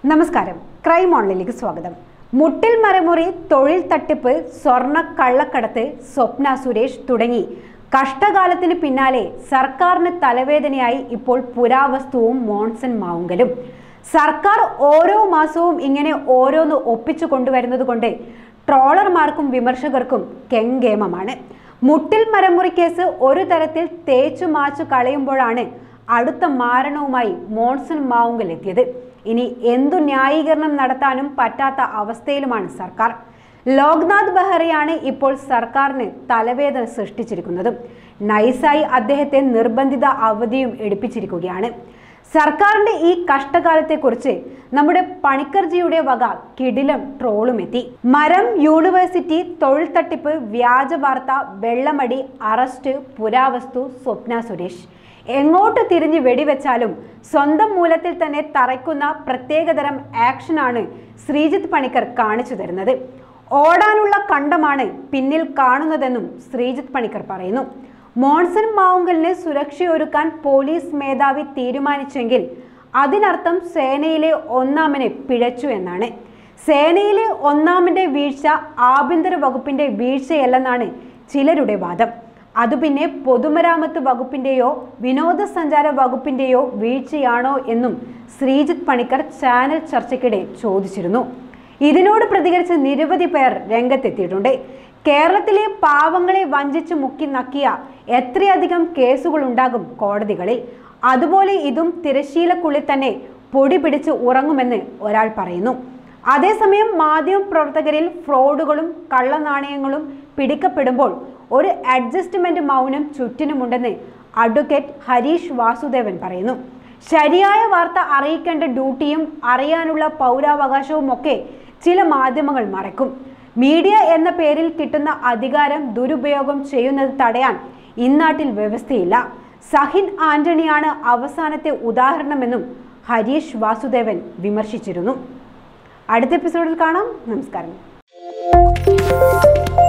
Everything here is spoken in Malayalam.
നമസ്കാരം ക്രൈം ഓൺലൈനിലേക്ക് സ്വാഗതം മുട്ടിൽ മരമുറി തൊഴിൽ തട്ടിപ്പ് സ്വർണ്ണ കള്ളക്കടത്ത് സ്വപ്ന സുരേഷ് തുടങ്ങി കഷ്ടകാലത്തിന് പിന്നാലെ സർക്കാരിന് തലവേദനയായി ഇപ്പോൾ പുരാവസ്തുവും മോൺസൺ മാവുങ്കലും സർക്കാർ ഓരോ മാസവും ഇങ്ങനെ ഓരോന്ന് ഒപ്പിച്ചു കൊണ്ടുവരുന്നത് കൊണ്ട് ട്രോളർമാർക്കും വിമർശകർക്കും കെങ്കേമമാണ് മുട്ടിൽ മരമുറി കേസ് ഒരു തരത്തിൽ തേച്ചു മാച്ചു കളയുമ്പോഴാണ് അടുത്ത മാരണവുമായി മോൺസൺ മാവുങ്കൽ എത്തിയത് ഇനി എന്തു ന്യായീകരണം നടത്താനും പറ്റാത്ത അവസ്ഥയിലുമാണ് സർക്കാർ ലോക്നാഥ് ബെഹ്റയാണ് ഇപ്പോൾ സർക്കാരിന് തലവേദന സൃഷ്ടിച്ചിരിക്കുന്നതും നൈസായി അദ്ദേഹത്തെ നിർബന്ധിത അവധിയും എടുപ്പിച്ചിരിക്കുകയാണ് സർക്കാരിന്റെ ഈ കഷ്ടകാലത്തെക്കുറിച്ച് നമ്മുടെ പണിക്കർജിയുടെ വക കിടിലം ട്രോളും എത്തി മരം യൂണിവേഴ്സിറ്റി തൊഴിൽ തട്ടിപ്പ് വ്യാജ വാർത്ത വെള്ളമടി അറസ്റ്റ് പുരാവസ്തു സ്വപ്ന സുരേഷ് എങ്ങോട്ട് തിരിഞ്ഞ് വെടിവെച്ചാലും സ്വന്തം മൂലത്തിൽ തന്നെ തറയ്ക്കുന്ന പ്രത്യേകതരം ആക്ഷനാണ് ശ്രീജിത്ത് പണിക്കർ കാണിച്ചു തരുന്നത് ഓടാനുള്ള കണ്ടമാണ് പിന്നിൽ കാണുന്നതെന്നും ശ്രീജിത്ത് പണിക്കർ പറയുന്നു മോൺസൺ മാവുങ്കലിന് സുരക്ഷയൊരുക്കാൻ പോലീസ് മേധാവി തീരുമാനിച്ചെങ്കിൽ അതിനർത്ഥം സേനയിലെ ഒന്നാമനെ പിഴച്ചു എന്നാണ് സേനയിലെ ഒന്നാമന്റെ വീഴ്ച ആഭ്യന്തര വകുപ്പിന്റെ വീഴ്ചയല്ലെന്നാണ് ചിലരുടെ വാദം അത് പിന്നെ പൊതുമരാമത്ത് വകുപ്പിന്റെയോ വിനോദസഞ്ചാര വകുപ്പിന്റെയോ വീഴ്ചയാണോ എന്നും ശ്രീജിത്ത് പണിക്കർ ചാനൽ ചർച്ചയ്ക്കിടെ ചോദിച്ചിരുന്നു ഇതിനോട് പ്രതികരിച്ച് നിരവധി പേർ രംഗത്തെത്തിയിട്ടുണ്ട് കേരളത്തിലെ പാവങ്ങളെ വഞ്ചിച്ച് മുക്കി നക്കിയ എത്രയധികം കേസുകൾ ഉണ്ടാകും കോടതികളിൽ അതുപോലെ ഇതും തിരശീലക്കുള്ളിൽ തന്നെ പൊടി പിടിച്ച് ഉറങ്ങുമെന്ന് ഒരാൾ പറയുന്നു അതേസമയം മാധ്യമ പ്രവർത്തകരിൽ ഫ്രോഡുകളും കള്ളനാണയങ്ങളും പിടിക്കപ്പെടുമ്പോൾ ഒരു അഡ്ജസ്റ്റ്മെന്റ് മൗനം ചുറ്റിനുമുണ്ടെന്ന് അഡ്വക്കേറ്റ് ഹരീഷ് വാസുദേവൻ പറയുന്നു ശരിയായ വാർത്ത അറിയിക്കേണ്ട ഡ്യൂട്ടിയും അറിയാനുള്ള പൗരാവകാശവും ഒക്കെ ചില മാധ്യമങ്ങൾ മറക്കും മീഡിയ എന്ന പേരിൽ കിട്ടുന്ന അധികാരം ദുരുപയോഗം ചെയ്യുന്നത് തടയാൻ ഇന്നാട്ടിൽ വ്യവസ്ഥയില്ല സഹിൻ ആന്റണിയാണ് അവസാനത്തെ ഉദാഹരണമെന്നും ഹരീഷ് വാസുദേവൻ വിമർശിച്ചിരുന്നു അടുത്ത എപ്പിസോഡിൽ കാണാം നമസ്കാരം